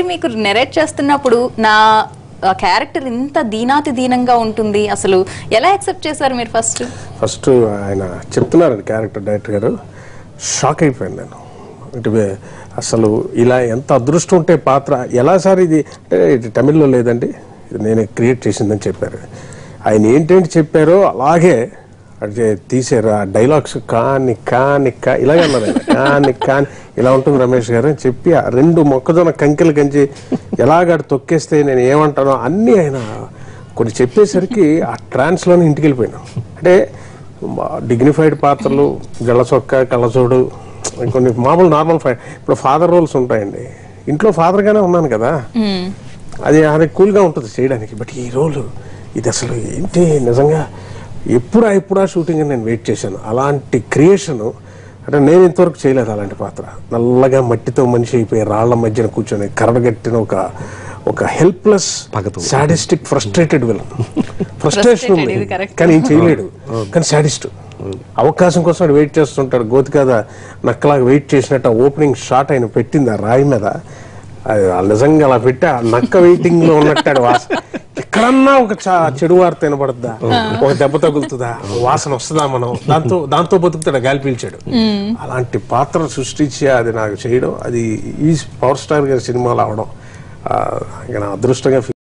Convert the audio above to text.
మీకు నెరేట్ చేస్తున్నప్పుడు నా క్యారెక్టర్ ఇంత దీనాతి దీనంగా ఉంటుంది అసలు ఎలా యాక్సెప్ట్ చేశారు మీరు ఫస్ట్ ఫస్ట్ ఆయన చెప్తున్నారండి క్యారెక్టర్ డైరెక్టర్ గారు షాక్ అయిపోయాను నేను అంటే వే- అసలు ఇలా ఎంత అదృష్టం ఉంటే పాత్ర ఎలా సార్ ఇది అంటే ఇది తమిళ్లో లేదండి ఇది నేనే క్రియేట్ చేసిందని చెప్పారు ఆయన ఏంటంటే చెప్పారో అలాగే అంటే తీసారు ఆ డైలాగ్స్ కాని కాని కా ఇలాగే అన్నారు ఆయన. కాని కాని ఇలా ఉంటుంది రమేష్ గారు అని చెప్పి ఆ రెండు మొక్కజొన్న కంకెలు కంచి ఎలాగ తొక్కేస్తే నేను ఏమంటానో అన్నీ ఆయన కొన్ని చెప్పేసరికి ఆ ట్రాన్స్లోనే ఇంటికి వెళ్ళిపోయాను అంటే డిగ్నిఫైడ్ పాత్రలు జలచొక్క కళ్ళజోడు కొన్ని మామూలు నార్మల్ ఫైట్ ఇప్పుడు ఫాదర్ రోల్స్ ఉంటాయండి ఇంట్లో ఫాదర్గానే ఉన్నాను కదా అది అది కూల్గా ఉంటుంది చేయడానికి బట్ ఈ రోలు ఇది అసలు ఏంటి నిజంగా ఎప్పుడా ఎప్పుడా షూటింగ్ అని నేను వెయిట్ చేశాను అలాంటి క్రియేషన్ అంటే నేను ఇంతవరకు చేయలేదు అలాంటి పాత్ర నల్లగా మట్టితో మనిషి అయిపోయి రాళ్ల మధ్యన కూర్చొని కరడగట్టిన ఒక ఒక helpless sadistic frustrated villain frustration ఉంది ఇది correct. కానీ ఏం చేయలేడు కానీ సాడిస్ట్ అవకాశం కోసం వాడు వెయిట్ చేస్తుంటాడు గోతి కదా నక్కలాగా వెయిట్ చేసినట్టు ఓపెనింగ్ షాట్ ఆయన పెట్టింది ఆ రాయి మీద అది వాళ్ళు నిజంగా అలా పెట్టి ఆ నక్క వెయిటింగ్ లో ఉన్నట్టాడు వాసన ఎక్కడన్నా ఒక చా- చెడు వార్త వినబడుద్దా ఒక దెబ్బ తగులుతుందా వాసన వస్తుందా మనం దాంతో దాంతో బతుకుతాడు గాలి పీల్చాడు అలాంటి పాత్ర సృష్టించి అది నాకు చేయడం అది ఈ పవర్ స్టార్ గారి సినిమాలు అవడం ఆ, ఇక నా అదృష్టంగా